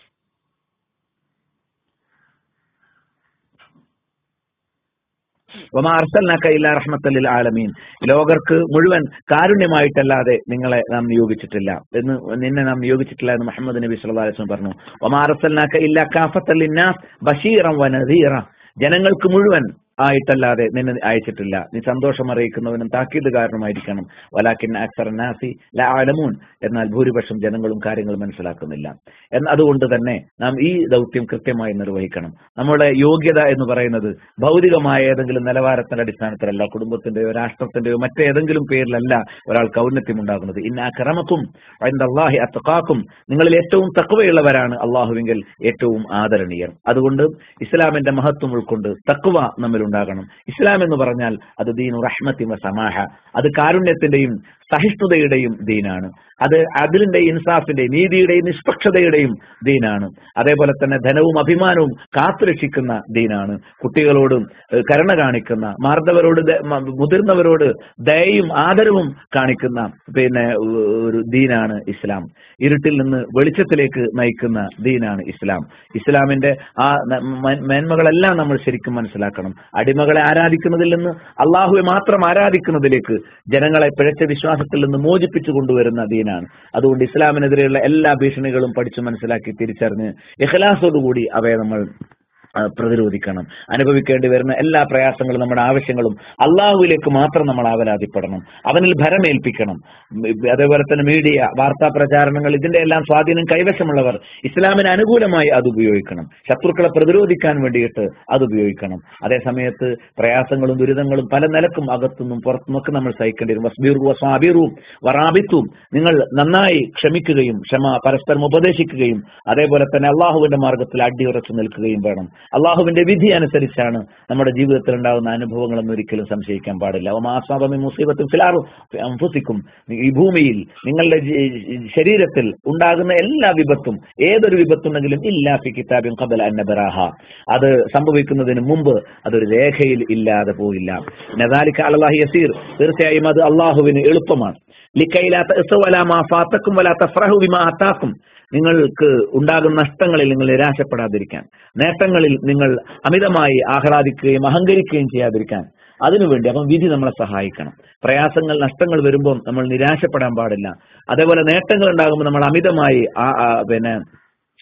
വമാ അർസൽനാക ഇല്ലാ റഹ്മത്തൽ ലിൽ ആലമീൻ ലോകർക്ക് മുഴുവൻ കാരുണ്യമായിട്ടല്ലാതെ നിങ്ങളെ നാം നിയോഗിച്ചിട്ടില്ല എന്ന് നിന്നെ നാം നിയോഗിച്ചിട്ടില്ല എന്ന് മുഹമ്മദ് നബി സല്ലല്ലാഹു അലൈഹി വസല്ലം പറഞ്ഞു വമാ അർസൽനാക ഇല്ലാ കാഫത്തൽ ലിന്നാസ് ബഷീറൻ വനദീറ ജനങ്ങൾക്ക് മുഴുവൻ ആയിട്ടല്ലാതെ നിന്നെ അയച്ചിട്ടില്ല നീ സന്തോഷം അറിയിക്കുന്നവനും താക്കീതുകാരനുമായിരിക്കണം വലാക്കിൻ അക്സർ നാസി ലാലമൂൻ എന്നാൽ ഭൂരിപക്ഷം ജനങ്ങളും കാര്യങ്ങൾ മനസ്സിലാക്കുന്നില്ല എന്ന് അതുകൊണ്ട് തന്നെ നാം ഈ ദൗത്യം കൃത്യമായി നിർവഹിക്കണം നമ്മുടെ യോഗ്യത എന്ന് പറയുന്നത് ഭൗതികമായ ഏതെങ്കിലും നിലവാരത്തിന്റെ അടിസ്ഥാനത്തിലല്ല കുടുംബത്തിന്റെയോ രാഷ്ട്രത്തിന്റെയോ മറ്റേതെങ്കിലും പേരിലല്ല ഒരാൾക്ക് ഔന്നത്യം ഉണ്ടാകുന്നത് ഇന്ന അക്രമക്കും അള്ളാഹി അത്തക്കാക്കും നിങ്ങളിൽ ഏറ്റവും തക്കവയുള്ളവരാണ് അള്ളാഹുവിങ്കിൽ ഏറ്റവും ആദരണീയർ അതുകൊണ്ട് ഇസ്ലാമിന്റെ മഹത്വം ഉൾക്കൊണ്ട് തക്വ നമ്മിൽ ഉണ്ടാകണം ഇസ്ലാം എന്ന് പറഞ്ഞാൽ അത് ദീനു റഹ്മത്തി വ സമാഹ അത് കാരുണ്യത്തിന്റെയും സഹിഷ്ണുതയുടെയും ദീനാണ് അത് അതിലിന്റെയും ഇൻസാഫിന്റെയും നീതിയുടെയും നിഷ്പക്ഷതയുടെയും ദീനാണ് അതേപോലെ തന്നെ ധനവും അഭിമാനവും കാത്തുരക്ഷിക്കുന്ന ദീനാണ് കുട്ടികളോടും ഏഹ്, കരുണ കാണിക്കുന്ന മാർദ്ദവരോട് ദ- മ- മുതിർന്നവരോട് ദയയും ആദരവും കാണിക്കുന്ന പിന്നെ ഏഹ്, ഒരു ദീനാണ് ഇസ്ലാം ഇരുട്ടിൽ നിന്ന് വെളിച്ചത്തിലേക്ക് നയിക്കുന്ന ദീനാണ് ഇസ്ലാം ഇസ്ലാമിന്റെ ആ ന- മ- മേന്മകളെല്ലാം നമ്മൾ ശരിക്കും മനസ്സിലാക്കണം അടിമകളെ ആരാധിക്കുന്നതിൽ നിന്ന് അള്ളാഹുവെ മാത്രം ആരാധിക്കുന്നതിലേക്ക് ജനങ്ങളെ പിഴച്ച വിശ്വാസത്തിൽ നിന്ന് മോചിപ്പിച്ചു കൊണ്ടുവരുന്ന ദീനാണ് അതുകൊണ്ട് ഇസ്ലാമിനെതിരെയുള്ള എല്ലാ ഭീഷണികളും പഠിച്ചു മനസ്സിലാക്കി തിരിച്ചറിഞ്ഞ് ഇഖലാസോടുകൂടി അവയെ നമ്മൾ ആ, പ്രതിരോധിക്കണം അനുഭവിക്കേണ്ടി വരുന്ന എല്ലാ പ്രയാസങ്ങളും നമ്മുടെ ആവശ്യങ്ങളും അള്ളാഹുവിലേക്ക് മാത്രം നമ്മൾ ആവലാതിപ്പെടണം അവനിൽ ഭരമേൽപ്പിക്കണം ഉം, അതേപോലെ തന്നെ മീഡിയ വാർത്താ പ്രചാരണങ്ങൾ ഇതിന്റെ എല്ലാം സ്വാധീനം കൈവശമുള്ളവർ ഇസ്ലാമിന് അനുകൂലമായി അത് ഉപയോഗിക്കണം ശത്രുക്കളെ പ്രതിരോധിക്കാൻ വേണ്ടിയിട്ട് അത് ഉപയോഗിക്കണം അതേ സമയത്ത് പ്രയാസങ്ങളും ദുരിതങ്ങളും പല നിലക്കും അകത്തുനിന്നും പുറത്തുനിന്നൊക്കെ നമ്മൾ സഹിക്കേണ്ടി വരും വസ്ബീറു വസ്വാബീറും വറാബിത്തും നിങ്ങൾ നന്നായി ക്ഷമിക്കുകയും ക്ഷമ പരസ്പരം ഉപദേശിക്കുകയും അതേപോലെ തന്നെ അള്ളാഹുവിന്റെ മാർഗത്തിൽ അടിയുറച്ചു നിൽക്കുകയും വേണം അള്ളാഹുവിന്റെ വിധി അനുസരിച്ചാണ് നമ്മുടെ ജീവിതത്തിൽ ഉണ്ടാകുന്ന അനുഭവങ്ങളൊന്നും ഒരിക്കലും സംശയിക്കാൻ പാടില്ല ഒമാസ്വാബമി മുസീബത്തും ഫിലാറു അംഫുസിക്കും ഈ ഭൂമിയിൽ നിങ്ങളുടെ ജി- ശരീരത്തിൽ ഉണ്ടാകുന്ന എല്ലാ വിപത്തും ഏതൊരു വിപത്തുണ്ടെങ്കിലും ഇല്ലാ ഫി കിതാബിൻ ഖബല അന്നബറാഹ അത് സംഭവിക്കുന്നതിന് മുമ്പ് അതൊരു രേഖയിൽ ഇല്ലാതെ പോയില്ല നദാലിക അലല്ലാഹി യസീർ തീർച്ചയായും അത് അള്ളാഹുവിന് എളുപ്പമാണ് ലിക്കൈലാ തഅസു വലാ മാ ഫാത്തക്കും വലാ തഫ്റഹു ബിമാ അതാക്കും നിങ്ങൾക്ക് ഉണ്ടാകുന്ന നഷ്ടങ്ങളിൽ നിങ്ങൾ നിരാശപ്പെടാതിരിക്കാൻ നേട്ടങ്ങളിൽ നിങ്ങൾ അമിതമായി ആഹ്ലാദിക്കുകയും അഹങ്കരിക്കുകയും ചെയ്യാതിരിക്കാൻ അതിനുവേണ്ടി അപ്പം വിധി നമ്മളെ സഹായിക്കണം പ്രയാസങ്ങൾ നഷ്ടങ്ങൾ വരുമ്പോൾ നമ്മൾ നിരാശപ്പെടാൻ പാടില്ല അതേപോലെ നേട്ടങ്ങൾ ഉണ്ടാകുമ്പോൾ നമ്മൾ അമിതമായി ആ- ആ പിന്നെ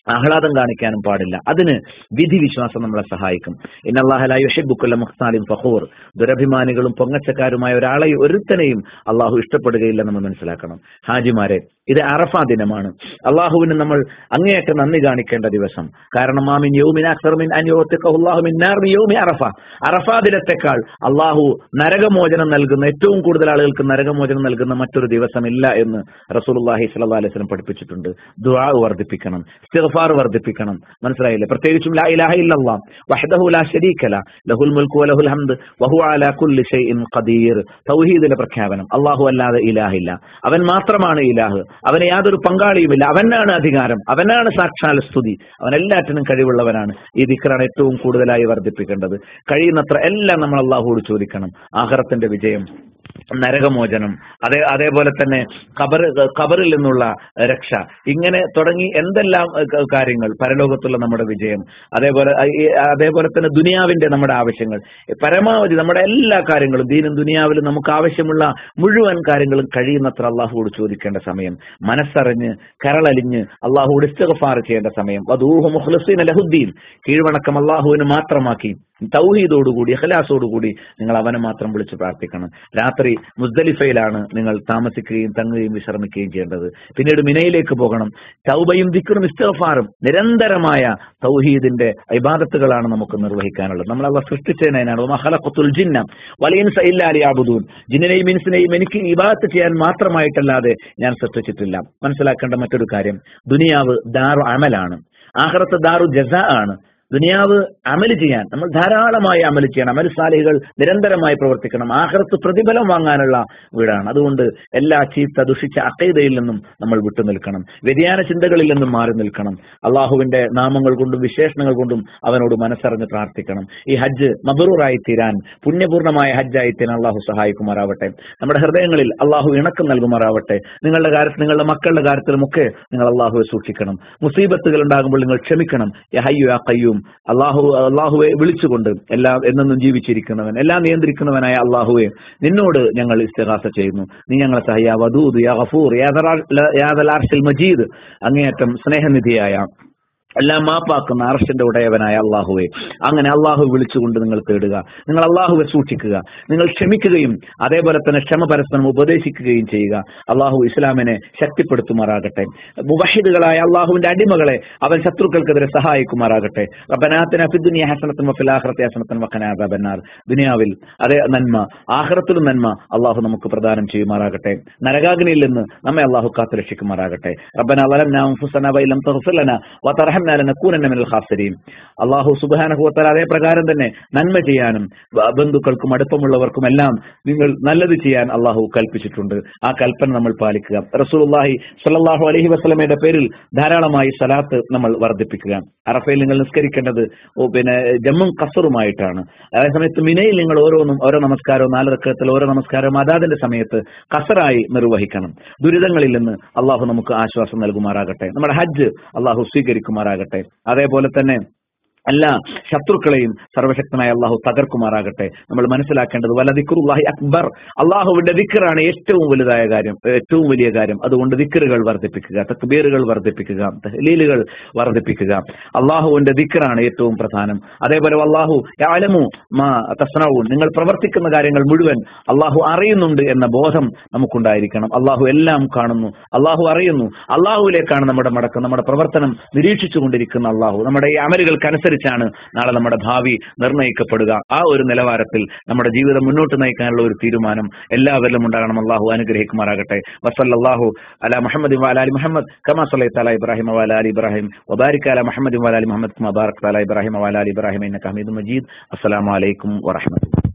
ആഹ്ലാദം കാണിക്കാനും പാടില്ല അതിന് വിധി വിശ്വാസം നമ്മളെ സഹായിക്കും ഇന്നല്ലാഹുബുക്കുല്ല മുഖ്സാലിം ഫഹൂർ ദുരഭിമാനികളും പൊങ്ങച്ചക്കാരുമായ ഒരാളെ ഒരുത്തനെയും അള്ളാഹു ഇഷ്ടപ്പെടുകയില്ല നമ്മൾ മനസ്സിലാക്കണം ഹാജിമാരെ ഇത് അറഫ ദിനമാണ് അള്ളാഹുവിന് നമ്മൾ അങ്ങേയറ്റം നന്ദി കാണിക്കേണ്ട ദിവസം കാരണം മാമിൻ യൗമിൻ അക്സർമിൻ അൻയോമിൻ യൗമി അറഫ അറഫ ദിനത്തെക്കാൾ അള്ളാഹു നരകമോചനം നൽകുന്ന ഏറ്റവും കൂടുതൽ ആളുകൾക്ക് നരകമോചനം നൽകുന്ന മറ്റൊരു ദിവസമില്ല എന്ന് റസൂലുള്ളാഹി സ്വല്ലല്ലാഹി അലൈഹി വസല്ലം പഠിപ്പിച്ചിട്ടുണ്ട് ദുആ വർദ്ധിപ്പിക്കണം ഇസ്തിഗ്ഫാർ വർദ്ധിപ്പിക്കണം മനസ്സിലായില്ലേ പ്രത്യേകിച്ചും ലാ ഇലാഹ ഇല്ലല്ലാഹ് വഹ്ദഹു ലാ ശരീക ല ലഹുൽ മുൽക്കു വലഹുൽ ഹംദ് വഹുവ അലാ കുല്ലി ഷൈഇൻ ഖദീർ തൗഹീദിന്റെ പ്രഖ്യാപനം അല്ലാഹു അല്ലാതെ ഇലാഹില്ല അവൻ മാത്രമാണ് ഇലാഹ് അവന് യാതൊരു പങ്കാളിയുമില്ല അവനാണ് അധികാരം അവനാണ് സാക്ഷാൽ സ്തുതി അവൻ എല്ലാറ്റിനും കഴിവുള്ളവനാണ് ഈ ദിക്റാണ് ഏറ്റവും കൂടുതലായി വർദ്ധിപ്പിക്കേണ്ടത് കഴിയുന്നത്ര എല്ലാം നമ്മൾ അള്ളാഹുവോട് ചോദിക്കണം ആഹ്റത്തിന്റെ വിജയം നരകമോചനം അതേ അതേപോലെ തന്നെ ഖബർ ഖബറിൽ നിന്നുള്ള രക്ഷ ഇങ്ങനെ തുടങ്ങി എന്തെല്ലാം ക- കാര്യങ്ങൾ പരലോകത്തുള്ള നമ്മുടെ വിജയം അതേപോലെ അ- ഈ- അതേപോലെ തന്നെ ദുനിയാവിന്റെ നമ്മുടെ ആവശ്യങ്ങൾ പരമാവധി നമ്മുടെ എല്ലാ കാര്യങ്ങളും ദീനും ദുനിയാവിലും നമുക്ക് ആവശ്യമുള്ള മുഴുവൻ കാര്യങ്ങളും കഴിയുന്നത്ര അള്ളാഹുവോട് ചോദിക്കേണ്ട സമയം മനസ്സറിഞ്ഞ് കരളലിഞ്ഞ് അള്ളാഹുവോട് ഇസ്തഗഫാർ ചെയ്യേണ്ട സമയം വധൂഹു മുഖ്ലസീൻ ലഹുദ്ദീൻ കീഴ്വണക്കം അള്ളാഹുവിന് മാത്രമാക്കി തൗഹീദോടുകൂടി അഖലാസോടുകൂടി നിങ്ങൾ അവനെ മാത്രം വിളിച്ച് പ്രാർത്ഥിക്കണം രാത്രി മുസ്ദലിഫയിലാണ് നിങ്ങൾ താമസിക്കുകയും തങ്ങുകയും വിശ്രമിക്കുകയും ചെയ്യേണ്ടത് പിന്നീട് മിനയിലേക്ക് പോകണം തൗബയും ദിക്കറും ഇസ്തഫാറും നിരന്തരമായ തൗഹീദിന്റെ ഇബാദത്തുകളാണ് നമുക്ക് നിർവഹിക്കാനുള്ളത് നമ്മൾ അവ സൃഷ്ടിച്ചതിനാണ് മഹലഖത്തുൽ ജിന്ന വലിയൻസ ഇല്ലാലി ആബുദൂൻ ജിന്നിനെയും ഇൻസിനെയും എനിക്ക് ഇബാദത്ത് ചെയ്യാൻ മാത്രമായിട്ടല്ലാതെ ഞാൻ സൃഷ്ടിച്ചിട്ടില്ല മനസ്സിലാക്കേണ്ട മറ്റൊരു കാര്യം ദുനിയാവ് ദാറു അമലാണ് ആഹ്റത്ത് ദാറു ജസ ആണ് ദുനിയാവ് അമല് ചെയ്യാൻ നമ്മൾ ധാരാളമായി അമല് ചെയ്യണം അമൽ സാലിഹികൾ നിരന്തരമായി പ്രവർത്തിക്കണം ആഹ്റത്ത് പ്രതിഫലം വാങ്ങാനുള്ള വീടാണ് അതുകൊണ്ട് എല്ലാ ചീത്ത ദുഷിച്ച അക്കൈതയിൽ നിന്നും നമ്മൾ വിട്ടുനിൽക്കണം വ്യതിയാന ചിന്തകളിൽ നിന്നും മാറി നിൽക്കണം അള്ളാഹുവിന്റെ നാമങ്ങൾ കൊണ്ടും വിശേഷണങ്ങൾ കൊണ്ടും അവനോട് മനസ്സറിഞ്ഞ് പ്രാർത്ഥിക്കണം ഈ ഹജ്ജ് മബറൂറായി തീരാൻ പുണ്യപൂർണ്ണമായ ഹജ്ജായി തീരാൻ അള്ളാഹു സഹായിക്കുമാറാവട്ടെ നമ്മുടെ ഹൃദയങ്ങളിൽ അള്ളാഹു ഇണക്കം നൽകുമാറാവട്ടെ നിങ്ങളുടെ കാര്യത്തിൽ നിങ്ങളുടെ മക്കളുടെ കാര്യത്തിലുമൊക്കെ നിങ്ങൾ അള്ളാഹുവെ സൂക്ഷിക്കണം മുസീബത്തുകൾ ഉണ്ടാകുമ്പോൾ നിങ്ങൾ ക്ഷമിക്കണം യാ ഹയ്യു യാ ഖയ്യൂം അള്ളാഹു അള്ളാഹുവെ വിളിച്ചുകൊണ്ട് എല്ലാം എന്നെന്നും ജീവിച്ചിരിക്കുന്നവൻ എല്ലാം നിയന്ത്രിക്കുന്നവനായ അള്ളാഹുവെ നിന്നോട് ഞങ്ങൾ ഇസ്തിഹാസ ചെയ്യുന്നു നീ ഞങ്ങളെ സഹയ വദൂദ് യാ ഗഫൂർ യാ ദലാ- യാ ദൽ അർശിൽ മജീദ് അങ്ങേയറ്റം സ്നേഹനിധിയായ എല്ലാം മാപ്പാക്കുന്ന അർഷിന്റെ ഉടയവനായ അള്ളാഹുവെ അങ്ങനെ അള്ളാഹു വിളിച്ചുകൊണ്ട് നിങ്ങൾ തേടുക നിങ്ങൾ അള്ളാഹുവെ സൂക്ഷിക്കുക നിങ്ങൾ ക്ഷമിക്കുകയും അതേപോലെ തന്നെ ക്ഷമ പരസ്പരം ഉപദേശിക്കുകയും ചെയ്യുക അള്ളാഹു ഇസ്ലാമിനെ ശക്തിപ്പെടുത്തുമാറാകട്ടെ മുവഹിദുകളായ അള്ളാഹുവിന്റെ അടിമകളെ അവൻ ശത്രുക്കൾക്കെതിരെ സഹായിക്കുമാറാകട്ടെ റബ്ബനാത്തിന ഫിദ്ദുനിയ ഹസനത്തും വഫിൽ ആഖിറതി ഹസനത്തും വഖനാ അദാബന്നാർ ദുനിയാവിൽ അതേ നന്മ ആഖിറത്തിലും നന്മ അള്ളാഹു നമുക്ക് പ്രദാനം ചെയ്യുമാറാകട്ടെ നരകാഗ്നിയിൽ നിന്ന് നമ്മെ അള്ളാഹു കാത്തു രക്ഷിക്കുമാറാകട്ടെ റബ്ബന വലംനാ അൻഫുസനാ വഇല്ലം തഗ്ഫിർ ലനാ വതർഹംനാ ലനകൂനന്ന മിനൽ ഖാസിരീൻ അള്ളാഹു സുബ്ഹാനഹു വതആല അതേ പ്രകാരം തന്നെ നന്മ ചെയ്യാനും ബ- ബന്ധുക്കൾക്കും അടുപ്പമുള്ളവർക്കും എല്ലാം നിങ്ങൾ നല്ലത് ചെയ്യാൻ അള്ളാഹു കൽപ്പിച്ചിട്ടുണ്ട് ആ കൽപ്പന നമ്മൾ പാലിക്കുക റസൂലുള്ളാഹി സ്വല്ലല്ലാഹു അലൈഹി വസല്ലമയുടെ പേരിൽ ധാരാളമായി സലാത്ത് നമ്മൾ വർദ്ധിപ്പിക്കുക അറഫയിൽ നിങ്ങൾ നിസ്കരിക്കേണ്ടത് ഓ പിന്നെ ജമ്മും കസറുമായിട്ടാണ് അതേസമയത്ത് മിനയിൽ നിങ്ങൾ ഓരോന്നും ഓരോ നമസ്കാരവും നാല് റക്കത്തിൽ ഓരോ നമസ്കാരവും അതാതിന്റെ സമയത്ത് കസറായി നിർവഹിക്കണം ദുരിതങ്ങളിൽ നിന്ന് അള്ളാഹു നമുക്ക് ആശ്വാസം നൽകുമാറാകട്ടെ നമ്മുടെ ഹജ്ജ് അള്ളാഹു സ്വീകരിക്കുമാറാകട്ടെ അതേപോലെ തന്നെ എല്ലാ ശത്രുക്കളെയും സർവശക്തനായ അള്ളാഹു തകർക്കുമാറാകട്ടെ നമ്മൾ മനസ്സിലാക്കേണ്ടത് വല ദിക്റുല്ലാഹി അക്ബർ അള്ളാഹുവിന്റെ ദിക്കറാണ് ഏറ്റവും വലുതായ കാര്യം ഏറ്റവും വലിയ കാര്യം അതുകൊണ്ട് ദിക്കറുകൾ വർദ്ധിപ്പിക്കുക തക്ബീറുകൾ വർദ്ധിപ്പിക്കുക തഹ്ലീലുകൾ വർദ്ധിപ്പിക്കുക അള്ളാഹുവിന്റെ ദിക്കറാണ് ഏറ്റവും പ്രധാനം അതേപോലെ അള്ളാഹു യാലമു മാ തസ്നവും നിങ്ങൾ പ്രവർത്തിക്കുന്ന കാര്യങ്ങൾ മുഴുവൻ അള്ളാഹു അറിയുന്നുണ്ട് എന്ന ബോധം നമുക്കുണ്ടായിരിക്കണം അള്ളാഹു എല്ലാം കാണുന്നു അള്ളാഹു അറിയുന്നു അള്ളാഹുവിലേക്കാണ് നമ്മുടെ മടക്കം നമ്മുടെ പ്രവർത്തനം നിരീക്ഷിച്ചു കൊണ്ടിരിക്കുന്ന അള്ളാഹു നമ്മുടെ ഈ അമലുകൾക്കനുസരിച്ചാണ് നാളെ നമ്മുടെ ഭാവി നിർണ്ണയിക്കപ്പെടുക ആ ഒരു നിലവാരത്തിൽ നമ്മുടെ ജീവിതം മുന്നോട്ട് നയിക്കാനുള്ള ഒരു തീരുമാനം എല്ലാവരിലും ഉണ്ടാകണം അള്ളാഹു അനുഗ്രഹിക്കുമാറാകട്ടെ വസല്ലാഹു അല മുഹമ്മദ് വാലാലി മുഹമ്മദ് കമാ സല്ലൈത അല ഇബ്രാഹിം വാലാലി ഇബ്രാഹിം വബാരിക് അല മുഹമ്മദ് വാലാലി മുഹമ്മദ് കമാ ബാറക് അല ഇബ്രാഹിം വാലാലി ഇബ്രാഹിം ഇന്നക ഹമീദും മജീദ് അസ്സലാമു അലൈക്കും വറഹ്മത്തുള്ളാഹി